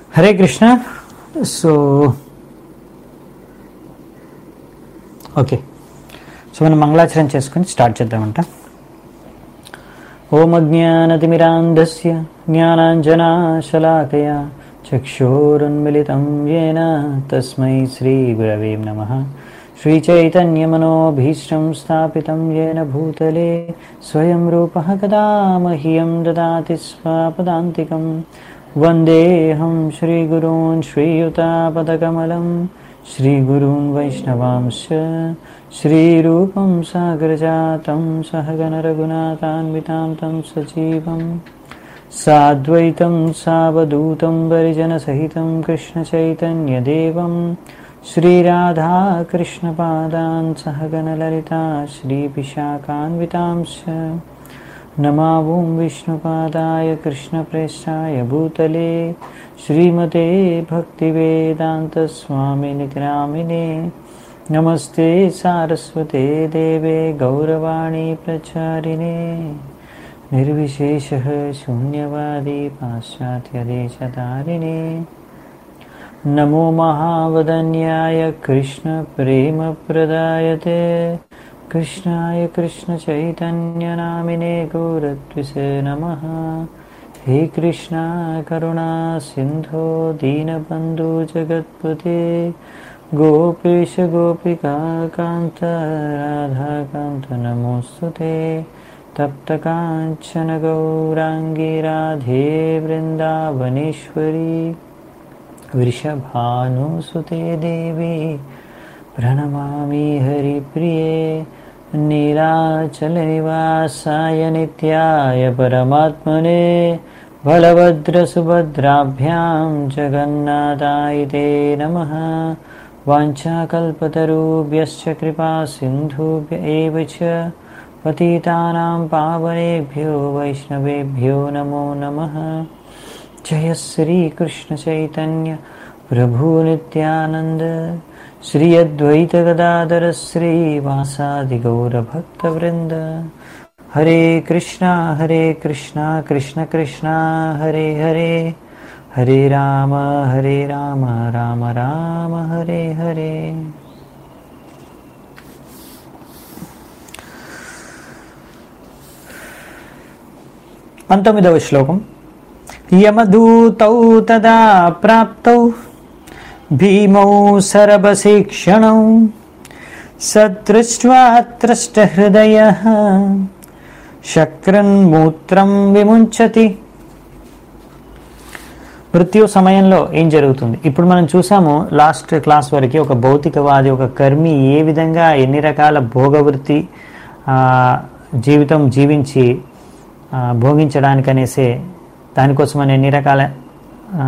Hare Krishna so okay so మనం మంగళాచరణ చేసుకొని స్టార్ట్ చేద్దామంట ఓం అజ్ఞానతిమిరాంధస్య జ్ఞానాంజనాశలాకయా చక్షోరున్మిళితం येन తస్మై శ్రీగురవే నమః श्रीचैतन्यमनोभीष्टं स्थापितं येन भूतले स्वयं रूपः कदा मह्यं ददाति स्वापदान्तिकं वन्देऽहं श्रीगुरून् श्रीयुतापदकमलं श्रीगुरून् वैष्णवांश्च श्रीरूपं सागरजातं सहगणरघुनाथान्वितां तं सजीवम् साद्वैतं सावधूतं परिजनसहितं कृष्णचैतन्यदेवं श्रीराधाकृष्णपादान् सहगणललिता श्रीविशाखान्वितांश्च नमावुं विष्णुपादाय कृष्णप्रेष्ठाय भूतले श्रीमते भक्तिवेदान्तस्वामिनिग्रामिने नमस्ते सारस्वते देवे गौरवाणी प्रचारिणे निर्विशेषः शून्यवादी पाश्चात्यदेशतारिणे नमो महावदन्याय कृष्णप्रेमप्रदायते कृष्णाय कृष्णचैतन्यनामिने गौरद्विषे नमः हे कृष्णा करुणा सिन्धो दीनबन्धु जगत्पते गोपेश गोपिकान्त राधाकान्त नमोऽस्तु ते तप्तकाञ्चन गौराङ्गी राधे वृन्दावनेश्वरी वृषभानुसुते देवी प्रणमामि हरिप्रिये नीलाचलनिवासाय नित्याय परमात्मने बलभद्रसुभद्राभ्यां जगन्नाथाय ते नमः वाञ्छाकल्पतरुभ्यश्च कृपा सिन्धुभ्य एव च पतितानां पावनेभ्यो वैष्णवेभ्यो नमो नमः जय श्रीकृष्णचैतन्य प्रभु नित्यानन्द श्री अद्वैतगदाधर श्रीवासादिगौरभक्तवृन्द हरे कृष्णा हरे कृष्णा कृष्ण कृष्णा हरे हरे हरे राम हरे राम राम राम हरे हरे పంతొమ్మిదవ శ్లోకం యమదూతౌ తదా ప్రాప్తౌ భీమౌ సరభశిక్షణౌ సదృష్ట్వా త్రష్టహృదయ శక్రన్మూత్రం విముంచతి మృత్యు సమయంలో ఏం జరుగుతుంది ఇప్పుడు మనం చూసాము లాస్ట్ క్లాస్ వరకు ఒక భౌతికవాది ఒక కర్మి ఏ విధంగా ఎన్ని రకాల భోగవృత్తి ఆ, జీవితం జీవించి ఆ, భోగించడానికనేసే దానికోసమని ఎన్ని రకాల ఆ,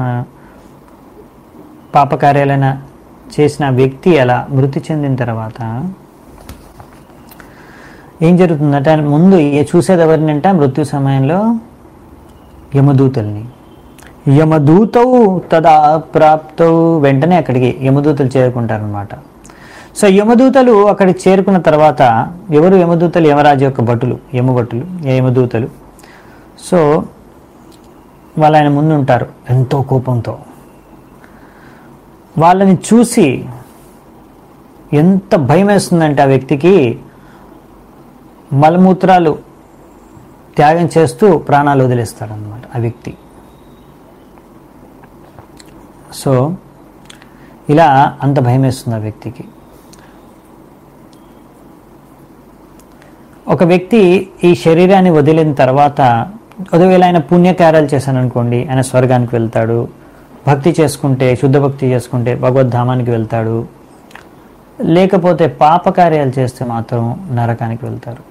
పాపకార్యాలైన చేసిన వ్యక్తి అలా మృతి చెందిన తర్వాత ఏం జరుగుతుందంటే ఆయన ముందు ఏ చూసేది ఎవరినంట మృత్యు సమయంలో యమదూతల్ని యమదూతవు తదా ప్రాప్తవు వెంటనే అక్కడికి యమదూతలు చేరుకుంటారనమాట సో యమదూతలు అక్కడికి చేరుకున్న తర్వాత ఎవరు యమదూతలు యమరాజు యొక్క భటులు యమభటులు యమదూతలు సో వాళ్ళు ఆయన ముందు ఉంటారు ఎంతో కోపంతో వాళ్ళని చూసి ఎంత భయం వేస్తుందంటే ఆ వ్యక్తికి మలమూత్రాలు త్యాగం చేస్తూ ప్రాణాలు వదిలేస్తారనమాట ఆ వ్యక్తి సో ఇలా అంత భయం వేస్తుంది ఆ వ్యక్తికి ఒక వ్యక్తి ఈ శరీరాన్ని వదిలిన తర్వాత ఒకవేళ ఆయన పుణ్యకార్యాలు చేశాను అనుకోండి ఆయన స్వర్గానికి వెళ్తాడు భక్తి చేసుకుంటే శుద్ధ భక్తి చేసుకుంటే భగవద్ధామానికి వెళ్తాడు లేకపోతే పాపకార్యాలు చేస్తే మాత్రం నరకానికి వెళ్తారు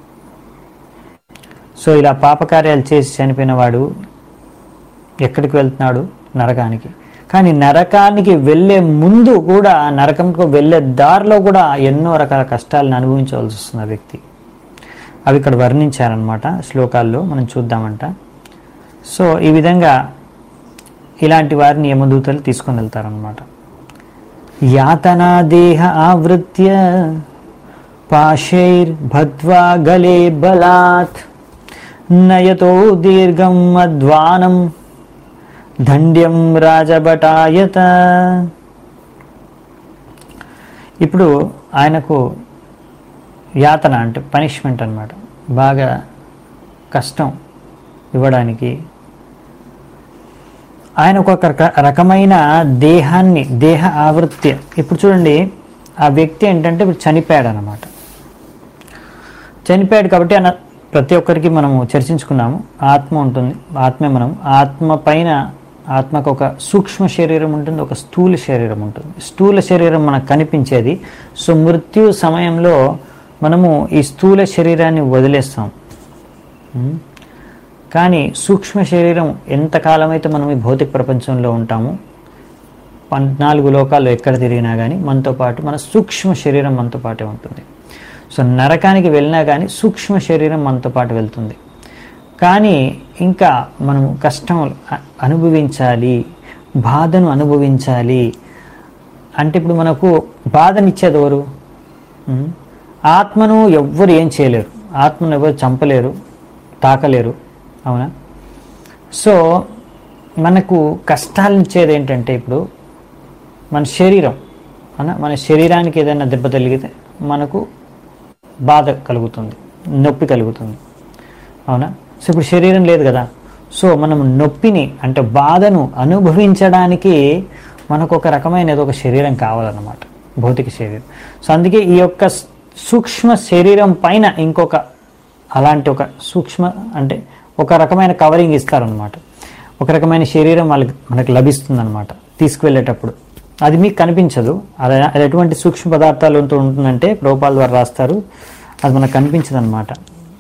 సో ఇలా పాపకార్యాలు చేసి చనిపోయిన వాడు ఎక్కడికి వెళ్తున్నాడు నరకానికి కానీ నరకానికి వెళ్ళే ముందు కూడా నరకంకు వెళ్ళే దారిలో కూడా ఎన్నో రకాల కష్టాలను అనుభవించవలసి వస్తుంది ఆ వ్యక్తి అవి ఇక్కడ వర్ణించారనమాట శ్లోకాల్లో మనం చూద్దామంట సో ఈ విధంగా ఇలాంటి వారిని యమదూతలు తీసుకొని వెళ్తారనమాట యాతనా దేహ ఆవృత్య పాశైర్ భద్వా గలే బలాత్ నయతో దీర్ఘం అధ్వానం దండ్యం రాజభటాయత ఇప్పుడు ఆయనకు యాతన అంటే పనిష్మెంట్ అన్నమాట బాగా కష్టం ఇవ్వడానికి ఆయన ఒక రక- రకమైన దేహాన్ని దేహ ఆవృత్తి ఇప్పుడు చూడండి ఆ వ్యక్తి ఏంటంటే ఇప్పుడు చనిపోయాడు అనమాట చనిపోయాడు కాబట్టి ఆయన ప్రతి ఒక్కరికి మనము చర్చించుకున్నాము ఆత్మ ఉంటుంది ఆత్మే మనం ఆత్మ పైన ఆత్మకు ఒక సూక్ష్మ శరీరం ఉంటుంది ఒక స్థూల శరీరం ఉంటుంది స్థూల శరీరం మనకు కనిపించేది సో మృత్యు సమయంలో మనము ఈ స్థూల శరీరాన్ని వదిలేస్తాం ఉం? కానీ సూక్ష్మ శరీరం ఎంతకాలం అయితే మనం ఈ భౌతిక ప్రపంచంలో ఉంటామో పద్నాలుగు లోకాల్లో ఎక్కడ తిరిగినా కానీ మనతో పాటు మన సూక్ష్మ శరీరం మనతో పాటే ఉంటుంది సో నరకానికి వెళ్ళినా కానీ సూక్ష్మ శరీరం మనతో పాటు వెళ్తుంది కానీ ఇంకా మనం కష్టం అ- అనుభవించాలి బాధను అనుభవించాలి అంటే ఇప్పుడు మనకు బాధనిచ్చేది ఎవరు ఉం? ఆత్మను ఎవ్వరు ఏం చేయలేరు ఆత్మను ఎవరు చంపలేరు తాకలేరు అవునా సో మనకు కష్టాలిచ్చేది ఏంటంటే ఇప్పుడు మన శరీరం అవునా మన శరీరానికి ఏదైనా దెబ్బ తగిలితే మనకు బాధ కలుగుతుంది నొప్పి కలుగుతుంది అవునా సో ఇప్పుడు శరీరం లేదు కదా సో మనం నొప్పిని అంటే బాధను అనుభవించడానికి మనకు ఒక రకమైన ఏదో ఒక శరీరం కావాలన్నమాట భౌతిక శరీరం సో అందుకే ఈ యొక్క సూక్ష్మ శరీరం పైన ఇంకొక అలాంటి ఒక సూక్ష్మ అంటే ఒక రకమైన కవరింగ్ ఇస్తారనమాట ఒక రకమైన శరీరం వాళ్ళకి మనకు లభిస్తుంది అనమాట తీసుకువెళ్ళేటప్పుడు అది మీకు కనిపించదు అది అది ఎటువంటి సూక్ష్మ పదార్థాలతో ఉంటుందంటే ప్రోపాల్ ద్వారా రాస్తారు అది మనకు కనిపించదు అనమాట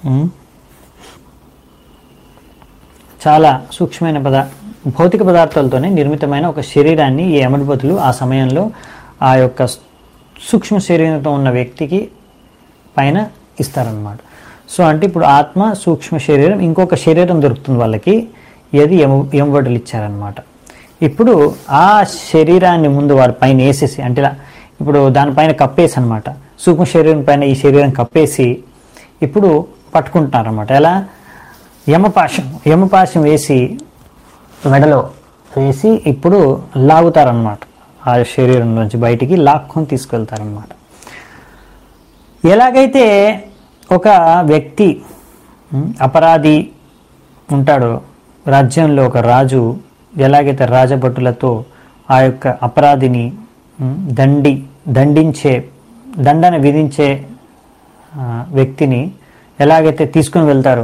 చాలా సూక్ష్మమైన పద భౌతిక పదార్థాలతోనే నిర్మితమైన ఒక శరీరాన్ని ఈ యమడిపతులు ఆ సమయంలో ఆ యొక్క సూక్ష్మ శరీరంతో ఉన్న వ్యక్తికి పైన ఇస్తారనమాట సో అంటే ఇప్పుడు ఆత్మ సూక్ష్మ శరీరం ఇంకొక శరీరం దొరుకుతుంది వాళ్ళకి ఏది యమ యమబడులు ఇచ్చారనమాట ఇప్పుడు ఆ శరీరాన్ని ముందు వారి పైన వేసేసి అంటే ఇలా ఇప్పుడు దానిపైన కప్పేసి అనమాట సూక్ష్మ శరీరం పైన ఈ శరీరం కప్పేసి ఇప్పుడు పట్టుకుంటున్నారన్నమాట ఎలా యమపాశం యమపాశం వేసి మెడలో వేసి ఇప్పుడు లాగుతారనమాట ఆ శరీరం నుంచి బయటికి లాక్కొని తీసుకెళ్తారనమాట ఎలాగైతే ఒక వ్యక్తి ఉమ్, అపరాధి ఉంటాడో రాజ్యంలో ఒక రాజు ఎలాగైతే రాజభటులతో ఆ యొక్క అపరాధిని ఉమ్, దండి దండించే దండన విధించే ఆ, వ్యక్తిని ఎలాగైతే తీసుకొని వెళ్తారో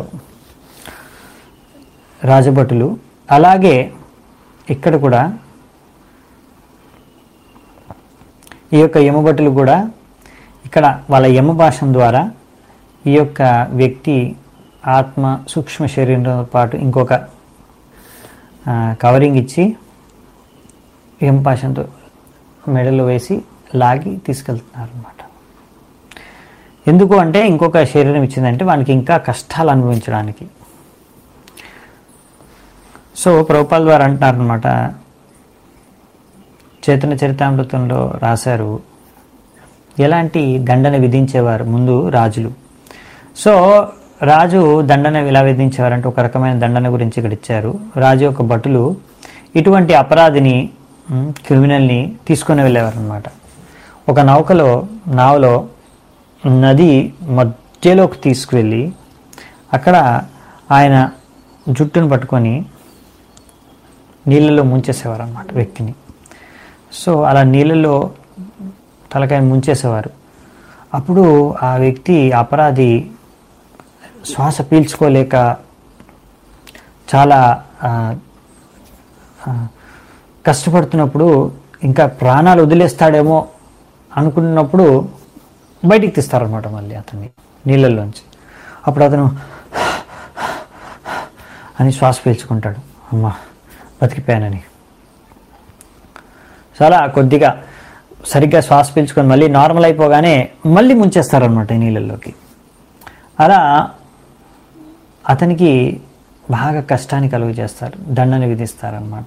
రాజభటులు అలాగే ఇక్కడ కూడా ఈ యొక్క యమభటులు కూడా ఇక్కడ వాళ్ళ యమ భాషం ద్వారా ఈ యొక్క వ్యక్తి ఆత్మ సూక్ష్మ శరీరంతో పాటు ఇంకొక ఆ, కవరింగ్ ఇచ్చి యమ భాషంతో మెడలో వేసి లాగి తీసుకెళ్తున్నారు అనమాట ఎందుకు అంటే ఇంకొక శరీరం ఇచ్చిందంటే వానికి ఇంకా కష్టాలు అనుభవించడానికి సో ప్రభుపాల్ వారు అంటున్నారు అనమాట చైతన్య చరితామృతంలో రాశారు ఎలాంటి దండన విధించేవారు ముందు రాజులు సో రాజు దండన ఎలా విధించేవారంటే ఒక రకమైన దండన గురించి ఇక్కడ ఇచ్చారు రాజు యొక్క భటులు ఇటువంటి అపరాధిని ఉమ్, క్రిమినల్ని తీసుకొని వెళ్ళేవారు అనమాట ఒక నౌకలో నావలో నది మధ్యలోకి తీసుకువెళ్ళి అక్కడ ఆయన జుట్టును పట్టుకొని నీళ్ళలో ముంచేసేవారు అనమాట వ్యక్తిని సో అలా నీళ్ళలో తలకాయ ముంచేసేవారు అప్పుడు ఆ వ్యక్తి అపరాధి శ్వాస పీల్చుకోలేక చాలా ఆ, ఆ, కష్టపడుతున్నప్పుడు ఇంకా ప్రాణాలు వదిలేస్తాడేమో అనుకున్నప్పుడు బయటికి తీస్తారనమాట మళ్ళీ అతన్ని నీళ్ళల్లోంచి అప్పుడు అతను అని శ్వాస పీల్చుకుంటాడు అమ్మా బతికిపోయానని చాలా కొద్దిగా సరిగ్గా శ్వాస పీల్చుకొని మళ్ళీ నార్మల్ అయిపోగానే మళ్ళీ ముంచేస్తారనమాట ఈ నీళ్ళల్లోకి అలా అతనికి బాగా కష్టాన్ని కలుగు చేస్తారు దండని విధిస్తారనమాట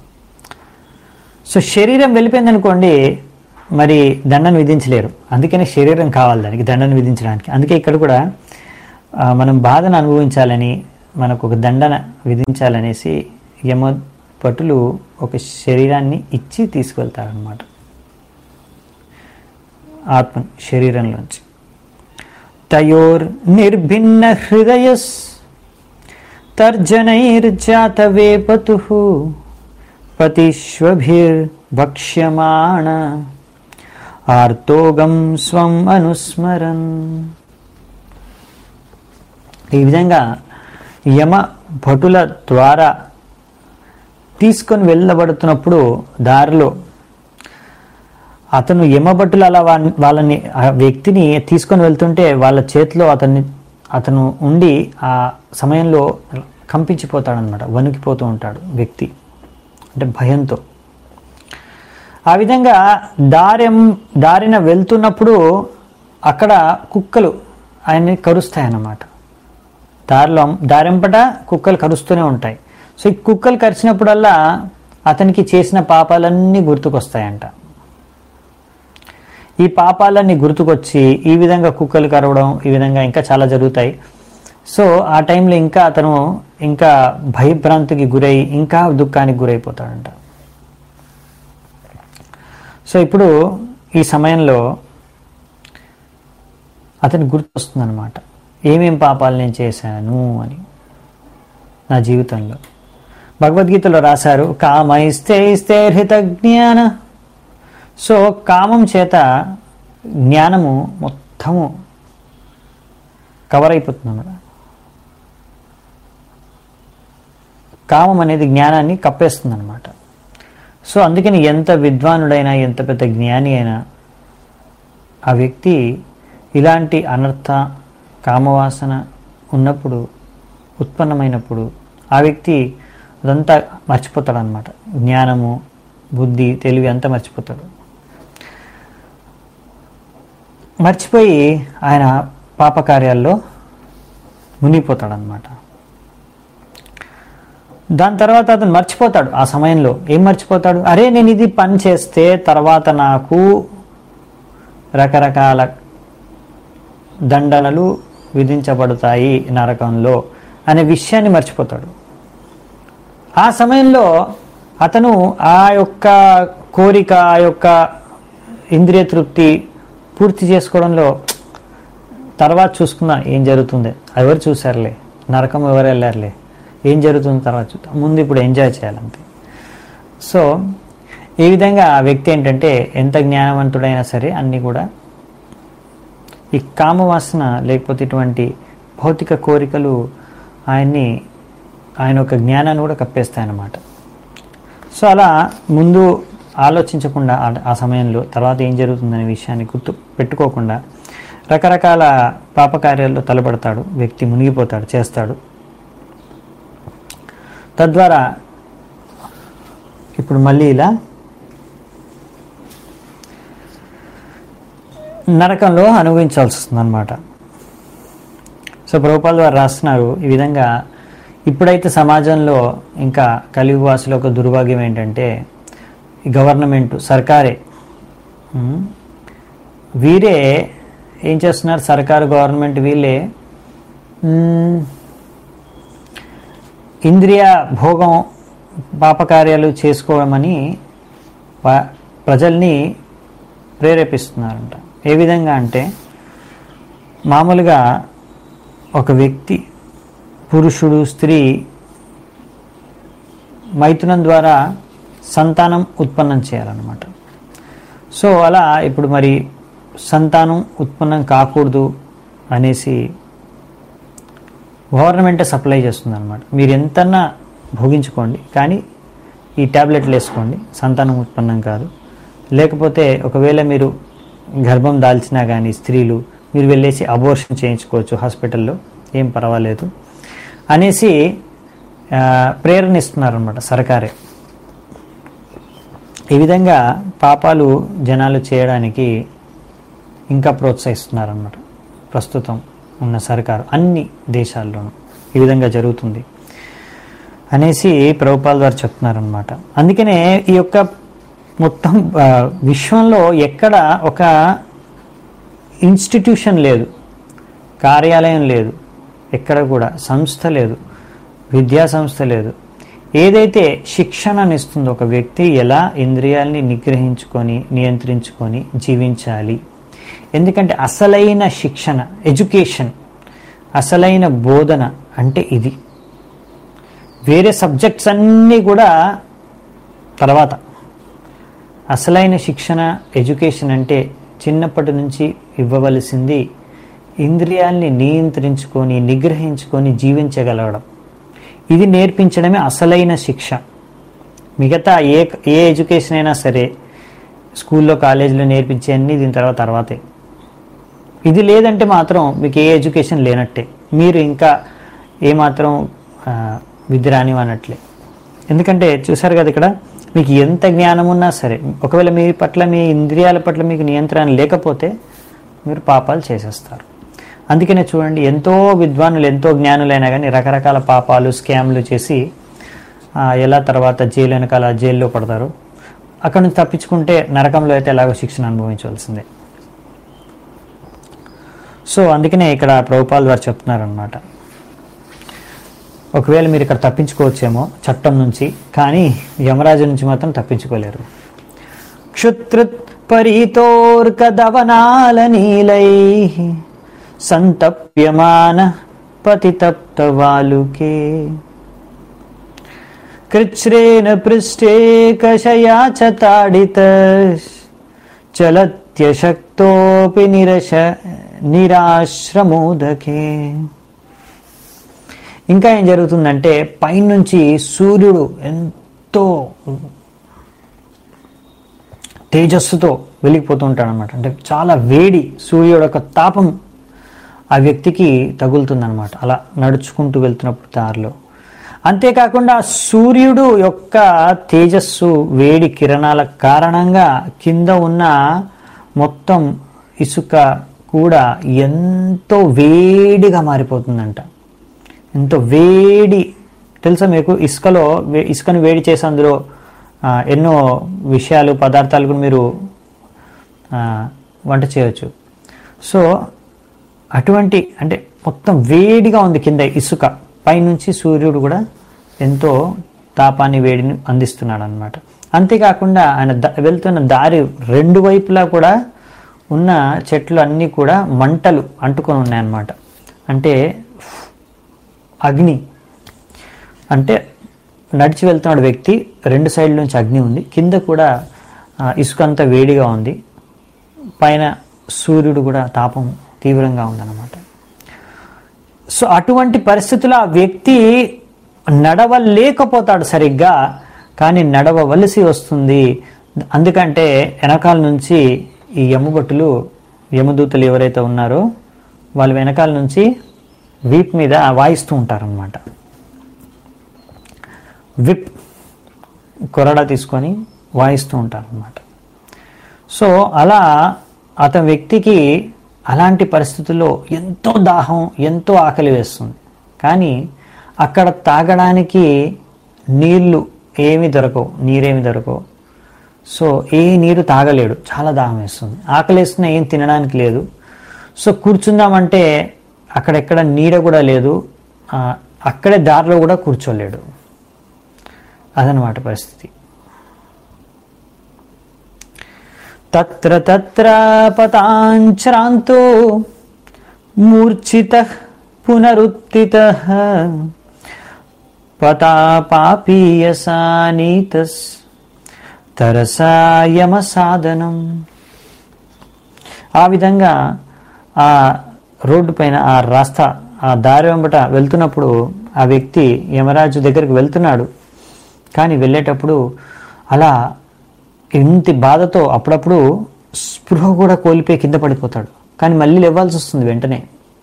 సో శరీరం వెళ్ళిపోయింది అనుకోండి మరి దండను విధించలేరు అందుకనే శరీరం కావాలి దానికి దండను విధించడానికి అందుకే ఇక్కడ కూడా ఆ, మనం బాధను అనుభవించాలని మనకు ఒక దండన విధించాలనేసి యమ భటులు ఒక శరీరాన్ని ఇచ్చి తీసుకువెళ్తారనమాట ఆత్మ శరీరంలోంచి తయోర్ నిర్భిన్న హృదయస్ తర్జనైర్జాత వేపతు పతిష్వభిర్భక్ష్యమాణ ఆర్తోగం స్వం అనుస్మరన్ ఈ విధంగా యమ భటుల ద్వారా తీసుకొని వెళ్ళబడుతున్నప్పుడు దారిలో అతను యమభటులు అలా వా- వాళ్ళని ఆ వ్యక్తిని తీసుకొని వెళ్తుంటే వాళ్ళ చేతిలో అతన్ని అతను ఉండి ఆ సమయంలో కంపించిపోతాడనమాట వణికిపోతూ ఉంటాడు వ్యక్తి అంటే భయంతో ఆ విధంగా దారిం దారిన వెళ్తున్నప్పుడు అక్కడ కుక్కలు ఆయన్ని కరుస్తాయన్నమాట దారిలో దారింపట కుక్కలు కరుస్తూనే ఉంటాయి సో ఈ కుక్కలు కరిచినప్పుడల్లా అతనికి చేసిన పాపాలన్నీ గుర్తుకొస్తాయంట ఈ పాపాలన్నీ గుర్తుకొచ్చి ఈ విధంగా కుక్కలు కరవడం ఈ విధంగా ఇంకా చాలా జరుగుతాయి సో ఆ టైంలో ఇంకా అతను ఇంకా భయభ్రాంతికి గురై ఇంకా దుఃఖానికి గురైపోతాడంట సో ఇప్పుడు ఈ సమయంలో అతని గుర్తొస్తుందన్నమాట ఏమేం పాపాలు నేను చేశాను అని నా జీవితంలో భగవద్గీతలో రాశారు కామైస్తే ఇస్తే హృత జ్ఞాన సో కామం చేత జ్ఞానము మొత్తము కవర్ అయిపోతుంది అన్నమాట కామం అనేది జ్ఞానాన్ని కప్పేస్తుంది అనమాట సో అందుకని ఎంత విద్వానుడైనా ఎంత పెద్ద జ్ఞాని అయినా ఆ వ్యక్తి ఇలాంటి అనర్థ కామవాసన ఉన్నప్పుడు ఉత్పన్నమైనప్పుడు ఆ వ్యక్తి అదంతా మర్చిపోతాడు అనమాట జ్ఞానము బుద్ధి తెలివి అంతా మర్చిపోతాడు మర్చిపోయి ఆయన పాపకార్యాల్లో మునిగిపోతాడనమాట దాని తర్వాత అతను మర్చిపోతాడు ఆ సమయంలో ఏం మర్చిపోతాడు అరే నేను ఇది పని చేస్తే తర్వాత నాకు రకరకాల దండనలు విధించబడతాయి నరకంలో అనే విషయాన్ని మర్చిపోతాడు ఆ సమయంలో అతను ఆ యొక్క కోరిక ఆ యొక్క ఇంద్రియ తృప్తి పూర్తి చేసుకోవడంలో తర్వాత చూసుకున్నా ఏం జరుగుతుంది ఎవరు చూసారులే నరకం ఎవరు వెళ్ళారులే ఏం జరుగుతుంది తర్వాత చూద్దాం ముందు ఇప్పుడు ఎంజాయ్ చేయాలంతే సో ఈ విధంగా ఆ వ్యక్తి ఏంటంటే ఎంత జ్ఞానవంతుడైనా సరే అన్నీ కూడా ఈ కామవాసన లేకపోతే ఇటువంటి భౌతిక కోరికలు ఆయన్ని ఆయన యొక్క జ్ఞానాన్ని కూడా కప్పేస్తాయన్నమాట సో అలా ముందు ఆలోచించకుండా ఆ- ఆ సమయంలో తర్వాత ఏం జరుగుతుందనే విషయాన్ని గుర్తు పెట్టుకోకుండా రకరకాల పాపకార్యాల్లో తలపడతాడు వ్యక్తి మునిగిపోతాడు చేస్తాడు తద్వారా ఇప్పుడు మళ్ళీ ఇలా నరకంలో అనుభవించాల్సి వస్తుంది అనమాట సో ప్రభుపాల్ వారు రాస్తున్నారు ఈ విధంగా ఇప్పుడైతే సమాజంలో ఇంకా కలియుగ వాసుల యొక్క దుర్భాగ్యం ఏంటంటే ఈ గవర్నమెంట్ సర్కారే ఉమ్, వీరే ఏం చేస్తున్నారు సర్కారు గవర్నమెంట్ వీళ్ళే ఉమ్, ఇంద్రియ భోగం పాపకార్యాలు చేసుకోవడమని ప- ప్రజల్ని ప్రేరేపిస్తున్నారంట ఏ విధంగా అంటే మామూలుగా ఒక వ్యక్తి పురుషుడు స్త్రీ మైథునం ద్వారా సంతానం ఉత్పన్నం చేయాలన్నమాట సో అలా ఇప్పుడు మరి సంతానం ఉత్పన్నం కాకూడదు అనేసి గవర్నమెంటే సప్లై చేస్తుంది అనమాట మీరు ఎంతన్నా భోగించుకోండి కానీ ఈ ట్యాబ్లెట్లు వేసుకోండి సంతానం ఉత్పన్నం కాదు లేకపోతే ఒకవేళ మీరు గర్భం దాల్చినా కానీ స్త్రీలు మీరు వెళ్ళేసి అబోర్షన్ చేయించుకోవచ్చు హాస్పిటల్లో ఏం పర్వాలేదు అనేసి ఆ, ప్రేరణ ఇస్తున్నారనమాట సర్కారే ఈ విధంగా పాపాలు జనాలు చేయడానికి ఇంకా ప్రోత్సహిస్తున్నారన్నమాట ప్రస్తుతం ఉన్న సర్కారు అన్ని దేశాల్లోనూ ఈ విధంగా జరుగుతుంది అనేసి ప్రభుపాల్ గారు చెప్తున్నారనమాట అందుకనే ఈ యొక్క మొత్తం ఆ, విశ్వంలో ఎక్కడ ఒక ఇన్స్టిట్యూషన్ లేదు కార్యాలయం లేదు ఎక్కడ కూడా సంస్థ లేదు విద్యా సంస్థ లేదు ఏదైతే శిక్షణను ఇస్తుందో ఒక వ్యక్తి ఎలా ఇంద్రియాల్ని నిగ్రహించుకొని నియంత్రించుకొని జీవించాలి ఎందుకంటే అసలైన శిక్షణ ఎడ్యుకేషన్ అసలైన బోధన అంటే ఇది వేరే సబ్జెక్ట్స్ అన్నీ కూడా తర్వాత అసలైన శిక్షణ ఎడ్యుకేషన్ అంటే చిన్నప్పటి నుంచి ఇవ్వవలసింది ఇంద్రియాల్ని నియంత్రించుకొని నిగ్రహించుకొని జీవించగలగడం ఇది నేర్పించడమే అసలైన శిక్ష మిగతా ఏ ఏ ఎడ్యుకేషన్ అయినా సరే స్కూల్లో కాలేజీలో నేర్పించే అన్ని దీని తర్వాత తర్వాతే ఇది లేదంటే మాత్రం మీకు ఏ ఎడ్యుకేషన్ లేనట్టే మీరు ఇంకా ఏమాత్రం ఆ, విద్య రానివన్నట్లే ఎందుకంటే చూసారు కదా ఇక్కడ మీకు ఎంత జ్ఞానం ఉన్నా సరే ఒకవేళ మీ పట్ల మీ ఇంద్రియాల పట్ల మీకు నియంత్రణ లేకపోతే మీరు పాపాలు చేసేస్తారు అందుకనే చూడండి ఎంతో విద్వానులు ఎంతో జ్ఞానులైనా కానీ రకరకాల పాపాలు స్కామ్లు చేసి ఆ, ఎలా తర్వాత జైలు వెనకాల జైల్లో పడతారు అక్కడ నుంచి తప్పించుకుంటే నరకంలో అయితే ఎలాగో శిక్షణ అనుభవించవలసిందే సో అందుకనే ఇక్కడ ప్రభుపాల్ వారు చెప్తున్నారనమాట ఒకవేళ మీరు ఇక్కడ తప్పించుకోవచ్చేమో చట్టం నుంచి కానీ యమరాజు నుంచి మాత్రం తప్పించుకోలేరు క్షుత్రుత్ పరితోర్కదవనాల నీలై సంతప్యమాన పతితప్త వాలుకే కృచ్రేణ పృష్ఠే కషయా చ తాడిత చలత్యశక్తోపి నిరశ నిరాశ్రమోదకే ఇంకా ఏం జరుగుతుందంటే పైనుంచి సూర్యుడు ఎంతో తేజస్సుతో వెలిగిపోతూ ఉంటాడు అనమాట అంటే చాలా వేడి సూర్యుడు యొక్క తాపం ఆ వ్యక్తికి తగులుతుందన్నమాట అలా నడుచుకుంటూ వెళ్తున్నప్పుడు దారిలో అంతేకాకుండా సూర్యుడు యొక్క తేజస్సు వేడి కిరణాల కారణంగా కింద ఉన్న మొత్తం ఇసుక కూడా ఎంతో వేడిగా మారిపోతుందంట ఎంతో వేడి తెలుసా మీకు ఇసుకలో వే- ఇసుకను వేడి చేసి అందులో ఆ, ఎన్నో విషయాలు పదార్థాలు కూడా మీరు ఆ, వంట చేయవచ్చు సో అటువంటి అంటే మొత్తం వేడిగా ఉంది కింద ఇసుక పైనుంచి సూర్యుడు కూడా ఎంతో తాపాన్ని వేడిని అందిస్తున్నాడు అనమాట అంతేకాకుండా ఆయన ద- వెళ్తున్న దారి రెండు వైపులా కూడా ఉన్న చెట్లు అన్నీ కూడా మంటలు అంటుకొని ఉన్నాయన్నమాట అంటే అగ్ని అంటే నడిచి వెళ్తున్నాడు వ్యక్తి రెండు సైడ్ల నుంచి అగ్ని ఉంది కింద కూడా ఆ, ఇసుక అంతా వేడిగా ఉంది పైన సూర్యుడు కూడా తాపం తీవ్రంగా ఉందన్నమాట సో అటువంటి పరిస్థితుల్లో ఆ వ్యక్తి నడవలేకపోతాడు సరిగ్గా కానీ నడవవలసి వస్తుంది అందుకంటే వెనకాల నుంచి ఈ యమభటులు యమదూతలు ఎవరైతే ఉన్నారో వాళ్ళు వెనకాల నుంచి వీప్ మీద వాయిస్తూ ఉంటారనమాట విప్ కొరడా తీసుకొని వాయిస్తూ ఉంటారనమాట సో అలా అతని వ్యక్తికి అలాంటి పరిస్థితుల్లో ఎంతో దాహం ఎంతో ఆకలి వేస్తుంది కానీ అక్కడ తాగడానికి నీళ్లు ఏమి దొరకవు నీరేమి దొరకవు సో ఏ నీరు తాగలేడు చాలా దాహం వేస్తుంది ఆకలి వేస్తున్నా ఏం తినడానికి లేదు సో కూర్చుందామంటే అక్కడెక్కడ నీడ కూడా లేదు ఆ, అక్కడే దారిలో కూడా కూర్చోలేడు అదనమాట పరిస్థితి తత్ర తత్ర పతాంశ్రాంతో మూర్ఛిత పునరుత్థిత పతాపాపీయసానీతస్ తరసాయమ సాధనం ఆ విధంగా ఆ రోడ్డు పైన ఆ రాస్తా ఆ దారి వెంబట వెళ్తున్నప్పుడు ఆ వ్యక్తి యమరాజు దగ్గరికి వెళ్తున్నాడు కానీ వెళ్ళేటప్పుడు అలా ఇంటి బాధతో అప్పుడప్పుడు స్పృహ కూడా కోల్పోయి కింద పడిపోతాడు కానీ మళ్ళీ లేవాల్సి వస్తుంది వెంటనే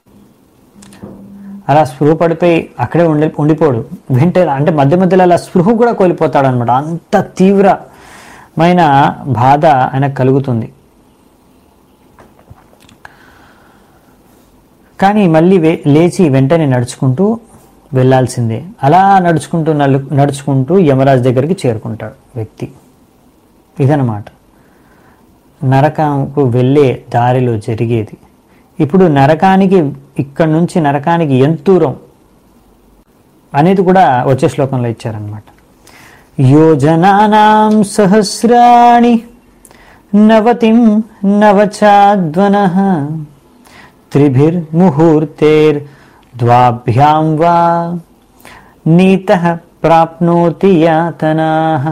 అలా స్పృహ పడిపోయి అక్కడే ఉండి ఉండిపోడు వెంటనే అంటే మధ్య మధ్యలో అలా స్పృహ కూడా కోల్పోతాడు అనమాట అంత తీవ్రమైన బాధ ఆయనకు కలుగుతుంది కానీ మళ్ళీ వే- లేచి వెంటనే నడుచుకుంటూ వెళ్ళాల్సిందే అలా నడుచుకుంటూ నలు- నడుచుకుంటూ యమరాజు దగ్గరికి చేరుకుంటాడు వ్యక్తి ఇదనమాట నరకంకు వెళ్ళే దారిలో జరిగేది ఇప్పుడు నరకానికి ఇక్కడ నుంచి నరకానికి ఎంత దూరం అనేది కూడా వచ్చే శ్లోకంలో ఇచ్చారనమాట యోజనానాం సహస్రాణి నవతిం నవచాద్వన త్రిభిర్ముహూర్తేర్ ద్వాభ్యాం వా నీత ప్రాప్నోతి యాతనా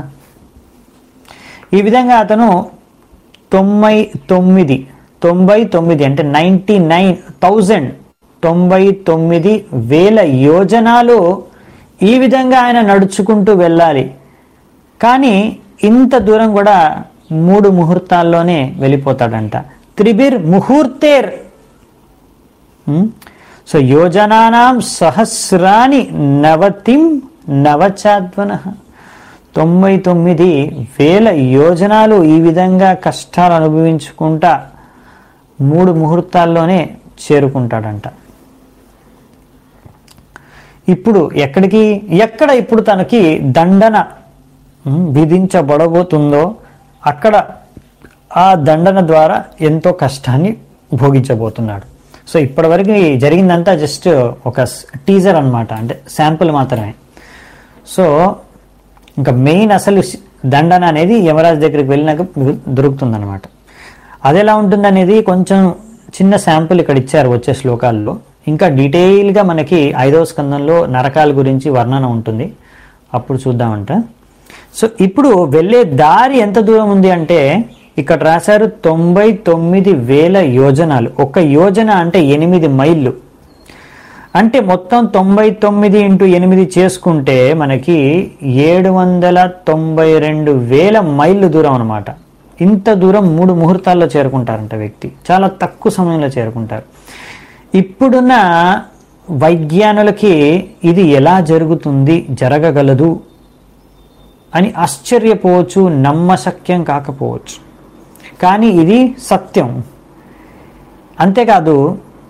ఈ విధంగా అతను తొంభై తొమ్మిది తొంభై తొమ్మిది అంటే నైంటీ నైన్ థౌజండ్ తొంభై తొమ్మిది వేల యోజనాలు ఈ విధంగా ఆయన నడుచుకుంటూ వెళ్ళాలి కానీ ఇంత దూరం కూడా మూడు ముహూర్తాల్లోనే వెళ్ళిపోతాడంట త్రిబిర్ ముహూర్తేర్ ఉమ్, సో యోజనానాం సహస్రాని నవతిం నవచాద్వన తొంభై తొమ్మిది వేల యోజనాలు ఈ విధంగా కష్టాలు అనుభవించుకుంటా మూడు ముహూర్తాల్లోనే చేరుకుంటాడంట ఇప్పుడు ఎక్కడికి ఎక్కడ ఇప్పుడు తనకి దండన ఉమ్, విధించబడబోతుందో అక్కడ ఆ దండన ద్వారా ఎంతో కష్టాన్ని భోగించబోతున్నాడు సో ఇప్పటివరకు జరిగిందంతా జస్ట్ ఒక టీజర్ అన్నమాట అంటే శాంపుల్ మాత్రమే సో ఇంకా మెయిన్ అసలు దండన అనేది యమరాజు దగ్గరికి వెళ్ళినాక దొరుకుతుంది అనమాట అది ఎలా ఉంటుంది అనేది కొంచెం చిన్న శాంపుల్ ఇక్కడ ఇచ్చారు వచ్చే శ్లోకాల్లో ఇంకా డీటెయిల్గా మనకి ఐదవ స్కందంలో నరకాల గురించి వర్ణన ఉంటుంది అప్పుడు చూద్దామంట సో ఇప్పుడు వెళ్ళే దారి ఎంత దూరం ఉంది అంటే ఇక్కడ రాశారు తొంభై తొమ్మిది వేల యోజనాలు ఒక యోజన అంటే ఎనిమిది మైళ్ళు అంటే మొత్తం తొంభై తొమ్మిది ఇంటూ ఎనిమిది చేసుకుంటే మనకి ఏడు వందల తొంభై రెండు వేల మైళ్ళు దూరం అనమాట ఇంత దూరం మూడు ముహూర్తాల్లో చేరుకుంటారంట వ్యక్తి చాలా తక్కువ సమయంలో చేరుకుంటారు ఇప్పుడున్న వైజ్ఞానులకి ఇది ఎలా జరుగుతుంది జరగగలదు అని ఆశ్చర్యపోవచ్చు నమ్మశక్యం కాకపోవచ్చు కానీ ఇది సత్యం అంతేకాదు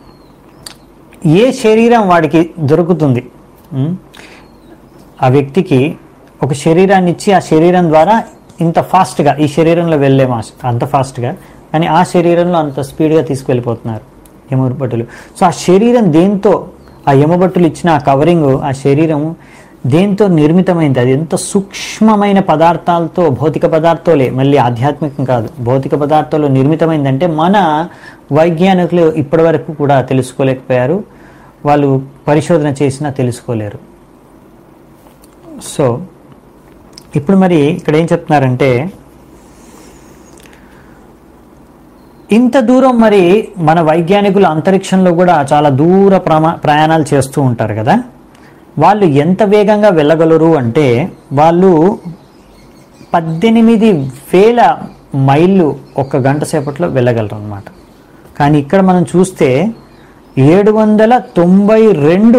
ఏ శరీరం వాడికి దొరుకుతుంది ఉం? ఆ వ్యక్తికి ఒక శరీరాన్ని ఇచ్చి ఆ శరీరం ద్వారా ఇంత ఫాస్ట్గా ఈ శరీరంలో వెళ్ళే మాస్ అంత ఫాస్ట్గా కానీ ఆ శరీరంలో అంత స్పీడ్గా తీసుకెళ్ళిపోతున్నారు యమభట్టులు సో ఆ శరీరం దేంతో ఆ యమభట్టులు ఇచ్చిన ఆ కవరింగ్ ఆ శరీరం దేంతో నిర్మితమైంది అది ఎంత సూక్ష్మమైన పదార్థాలతో భౌతిక పదార్థాలే మళ్ళీ ఆధ్యాత్మికం కాదు భౌతిక పదార్థాలు నిర్మితమైందంటే మన వైజ్ఞానికులు ఇప్పటివరకు కూడా తెలుసుకోలేకపోయారు వాళ్ళు పరిశోధన చేసినా తెలుసుకోలేరు సో ఇప్పుడు మరి ఇక్కడ ఏం చెప్తున్నారంటే ఇంత దూరం మరి మన వైజ్ఞానికులు అంతరిక్షంలో కూడా చాలా దూర ప్రమా ప్రయాణాలు చేస్తూ ఉంటారు కదా వాళ్ళు ఎంత వేగంగా వెళ్ళగలరు అంటే వాళ్ళు పద్దెనిమిది వేల మైళ్ళు ఒక గంట సేపట్లో వెళ్ళగలరు అనమాట కానీ ఇక్కడ మనం చూస్తే ఏడు వందల తొంభై రెండు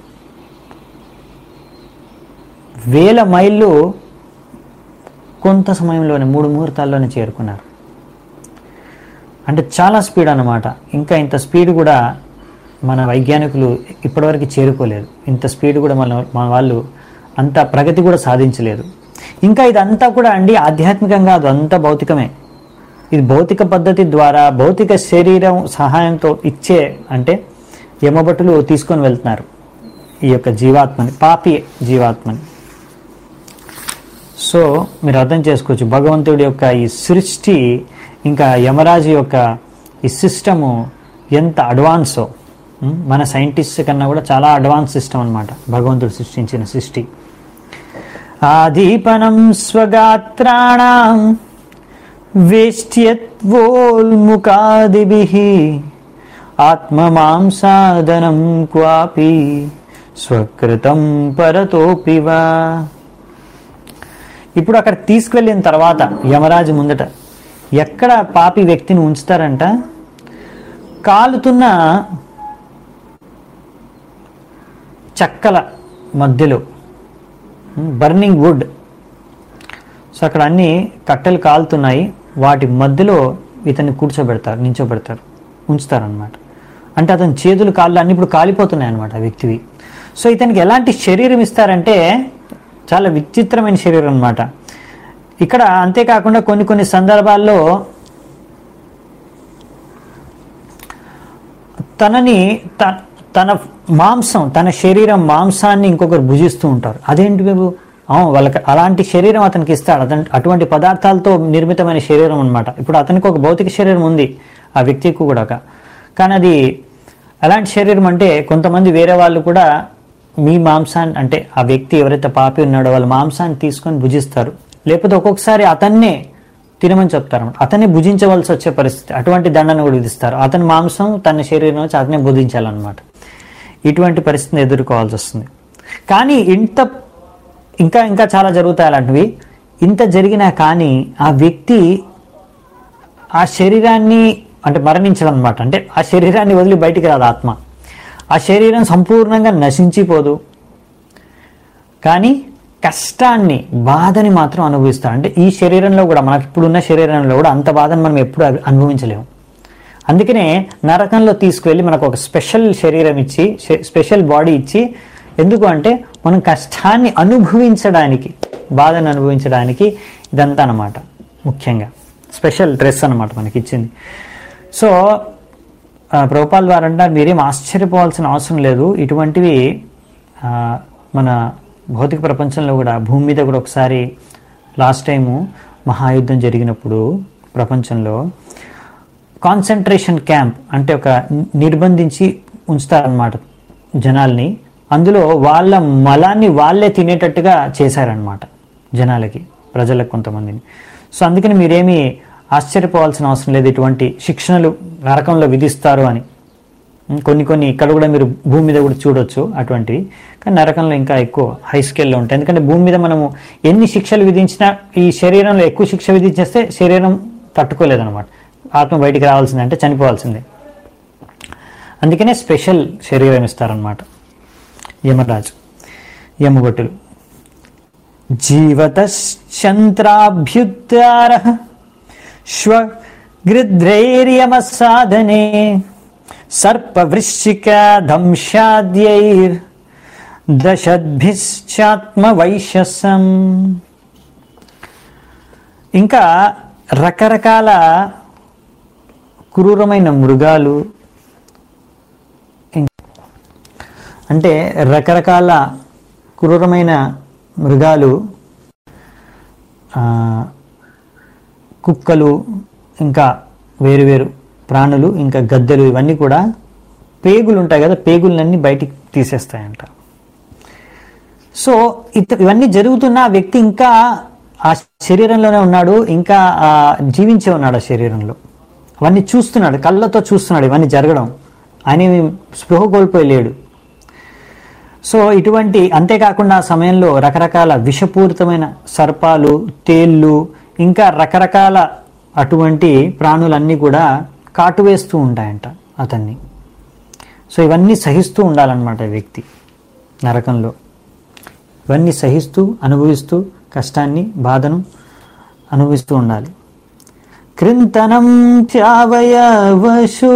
వేల మైళ్ళు కొంత సమయంలోనే మూడు ముహూర్తాల్లోనే చేరుకున్నారు అంటే చాలా స్పీడ్ అన్నమాట ఇంకా ఇంత స్పీడ్ కూడా మన వైజ్ఞానికులు ఇప్పటివరకు చేరుకోలేదు ఇంత స్పీడ్ కూడా మన మన వాళ్ళు అంత ప్రగతి కూడా సాధించలేదు ఇంకా ఇదంతా కూడా అండి ఆధ్యాత్మికం కాదు అంతా భౌతికమే ఇది భౌతిక పద్ధతి ద్వారా భౌతిక శరీరం సహాయంతో ఇచ్చే అంటే యమభటులు తీసుకొని వెళ్తున్నారు ఈ యొక్క జీవాత్మని పాపి జీవాత్మని సో మీరు అర్థం చేసుకోవచ్చు భగవంతుడి యొక్క ఈ సృష్టి ఇంకా యమరాజు యొక్క ఈ సిస్టము ఎంత అడ్వాన్సో ఉం? మన సైంటిస్ట్ కన్నా కూడా చాలా అడ్వాన్స్ సిస్టమ్ అన్నమాట భగవంతుడు సృష్టించిన సృష్టి ఆదీపనం స్వగాత్రాణం వేష్ట్యత్వోల్ముఖాదిభి ఆత్మమాంసాదనం క్వాపి స్వకృతం పరతోపి వా ఇప్పుడు అక్కడ తీసుకువెళ్ళిన తర్వాత యమరాజు ముందట ఎక్కడ పాపి వ్యక్తిని ఉంచుతారంట కాలుతున్న చెక్కల మధ్యలో బర్నింగ్ వుడ్ సో అక్కడ అన్ని కట్టెలు కాలుతున్నాయి వాటి మధ్యలో ఇతన్ని కూర్చోబెడతారు నించోబెడతారు ఉంచుతారనమాట అంటే అతని చేతులు కాళ్ళు అన్ని ఇప్పుడు కాలిపోతున్నాయి అనమాట ఆ వ్యక్తివి సో ఇతనికి ఎలాంటి శరీరం ఇస్తారంటే చాలా విచిత్రమైన శరీరం అనమాట ఇక్కడ అంతేకాకుండా కొన్ని కొన్ని సందర్భాల్లో తనని త- తన మాంసం తన శరీరం మాంసాన్ని ఇంకొకరు భుజిస్తూ ఉంటారు అదేంటి బాబు అవును వాళ్ళకి అలాంటి శరీరం అతనికి ఇస్తాడు అతని అటువంటి పదార్థాలతో నిర్మితమైన శరీరం అన్నమాట ఇప్పుడు అతనికి ఒక భౌతిక శరీరం ఉంది ఆ వ్యక్తికి కూడా కానీ అది ఎలాంటి శరీరం అంటే కొంతమంది వేరే వాళ్ళు కూడా మీ మాంసాన్ని అంటే ఆ వ్యక్తి ఎవరైతే పాపి ఉన్నాడో వాళ్ళ మాంసాన్ని తీసుకొని భుజిస్తారు లేకపోతే ఒక్కొక్కసారి అతన్నే తినమని చెప్తారు అతన్ని భుజించవలసి వచ్చే పరిస్థితి అటువంటి దండను కూడా విధిస్తారు అతని మాంసం తన శరీరం వచ్చి అతనే భుజించాలన్నమాట ఇటువంటి పరిస్థితిని ఎదుర్కోవాల్సి వస్తుంది కానీ ఇంత ఇంకా ఇంకా చాలా జరుగుతాయి అలాంటివి ఇంత జరిగినా కానీ ఆ వ్యక్తి ఆ శరీరాన్ని అంటే మరణించడం అనమాట అంటే ఆ శరీరాన్ని వదిలి బయటికి రాదు ఆత్మ ఆ శరీరం సంపూర్ణంగా నశించిపోదు కానీ కష్టాన్ని బాధని మాత్రం అనుభవిస్తాడు అంటే ఈ శరీరంలో కూడా మనకి ఇప్పుడున్న శరీరంలో కూడా అంత బాధను మనం ఎప్పుడు అను- అనుభవించలేము అందుకనే నరకంలో తీసుకువెళ్ళి మనకు ఒక స్పెషల్ శరీరం ఇచ్చి శ- స్పెషల్ బాడీ ఇచ్చి ఎందుకు అంటే మనం కష్టాన్ని అనుభవించడానికి బాధను అనుభవించడానికి ఇదంతా అన్నమాట ముఖ్యంగా స్పెషల్ డ్రెస్ అన్నమాట మనకి ఇచ్చింది సో ఆ, ప్రభుపాల్ వారు అంటారు మీరేం ఆశ్చర్యపోవాల్సిన అవసరం లేదు ఇటువంటివి ఆ, మన భౌతిక ప్రపంచంలో కూడా భూమి మీద కూడా ఒకసారి లాస్ట్ టైము మహాయుద్ధం జరిగినప్పుడు ప్రపంచంలో కాన్సన్ట్రేషన్ క్యాంప్ అంటే ఒక ని- నిర్బంధించి ఉంచుతారనమాట జనాల్ని అందులో వాళ్ళ మలాన్ని వాళ్ళే తినేటట్టుగా చేశారనమాట జనాలకి ప్రజలకు కొంతమందిని సో అందుకని మీరేమీ ఆశ్చర్యపోవాల్సిన అవసరం లేదు ఇటువంటి శిక్షణలు నరకంలో విధిస్తారు అని ఉం, కొన్ని కొన్ని ఇక్కడ కూడా మీరు భూమి మీద కూడా చూడొచ్చు అటువంటివి కానీ నరకంలో ఇంకా ఎక్కువ హై స్కేల్లో ఉంటాయి ఎందుకంటే భూమి మీద మనము ఎన్ని శిక్షలు విధించినా ఈ శరీరంలో ఎక్కువ శిక్ష విధించేస్తే శరీరం తట్టుకోలేదన్నమాట ఆత్మ బయటికి రావాల్సిందే అంటే చనిపోవాల్సిందే అందుకనే స్పెషల్ శరీరం ఇస్తారనమాట యమరాజు యమభటులు జీవతశ్చంద్రాభ్యుద్ధార శ్వగృద్రైర్యమ సాధనే సర్పవృశ్చిక దంశాద్యైర్ దశద్భిశ్చాత్మవైశసం ఇంకా రకరకాల క్రూరమైన మృగాలు ఇం- అంటే రకరకాల క్రూరమైన మృగాలు ఆ, కుక్కలు ఇంకా వేరు వేరు ప్రాణులు ఇంకా గద్దెలు ఇవన్నీ కూడా పేగులు ఉంటాయి కదా పేగులన్నీ బయటికి తీసేస్తాయంట సో ఇత ఇవన్నీ జరుగుతున్న ఆ వ్యక్తి ఇంకా ఆ శరీరంలోనే ఉన్నాడు ఇంకా ఆ జీవించే ఉన్నాడు ఆ శరీరంలో అవన్నీ చూస్తున్నాడు కళ్ళతో చూస్తున్నాడు ఇవన్నీ జరగడం ఆయన ఏమీ స్పృహ కోల్పోయి లేడు సో ఇటువంటి అంతేకాకుండా ఆ సమయంలో రకరకాల విషపూరితమైన సర్పాలు తేళ్ళు ఇంకా రకరకాల అటువంటి ప్రాణులన్నీ కూడా కాటు వేస్తూ ఉంటాయంట అతన్ని సో ఇవన్నీ సహిస్తూ ఉండాలన్నమాట ఈ వ్యక్తి నరకంలో ఇవన్నీ సహిస్తూ అనుభవిస్తూ కష్టాన్ని బాధను అనుభవిస్తూ ఉండాలి కృంతనం త్యావయవశో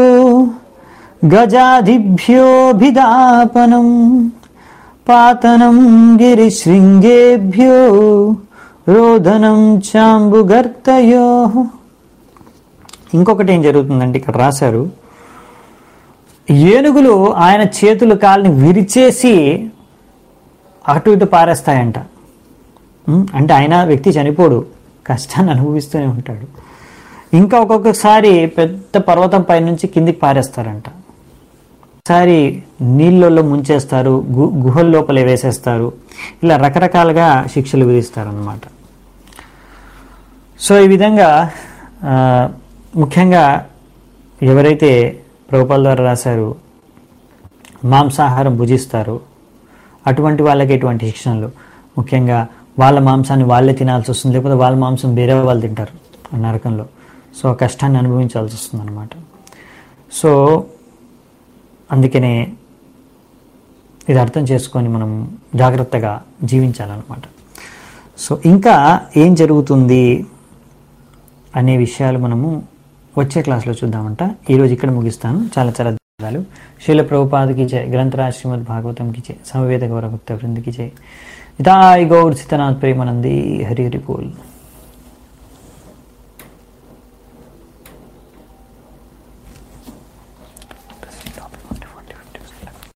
గజాదిభ్యోభిదాపనం పాతనం గిరిశృంగేభ్యో రోదనం చాంబుగర్తయో ఇంకొకటి ఏం జరుగుతుందంటే ఇక్కడ రాశారు ఏనుగులు ఆయన చేతులు కాల్ని విరిచేసి అటు ఇటు పారేస్తాయంట ఉం? అంటే ఆయన వ్యక్తి చనిపోడు కష్టాన్ని అనుభవిస్తూనే ఉంటాడు ఇంకా ఒక్కొక్కసారి పెద్ద పర్వతం పై నుంచి కిందికి పారేస్తారంట ఒకసారి నీళ్ళల్లో ముంచేస్తారు గు గుహల లోపల వేసేస్తారు ఇలా రకరకాలుగా శిక్షలు విధిస్తారనమాట సో ఈ విధంగా ఆ, ముఖ్యంగా ఎవరైతే ప్రభుపాల ద్వారా రాశారు మాంసాహారం భుజిస్తారు అటువంటి వాళ్ళకి ఎటువంటి శిక్షణలు ముఖ్యంగా వాళ్ళ మాంసాన్ని వాళ్ళే తినాల్సి వస్తుంది లేకపోతే వాళ్ళ మాంసం వేరే వాళ్ళు తింటారు ఆ నరకంలో సో ఆ కష్టాన్ని అనుభవించాల్సి వస్తుంది అనమాట సో అందుకనే ఇది అర్థం చేసుకొని మనం జాగ్రత్తగా జీవించాలన్నమాట సో ఇంకా ఏం జరుగుతుంది అనే విషయాలు మనము వచ్చే క్లాస్లో చూద్దామంట ఈరోజు ఇక్కడ ముగిస్తాను చాలా చాలా ధన్యవాదాలు శీల ప్రభుపాదకి చే గ్రంథరాజ్ శ్రీమద్ భాగవతంకి చే సమవేద గౌరవ భక్త బృందికి చే ఇతాయి గౌర్ సితనాథ్ ప్రేమానంది హరి హరి బోల్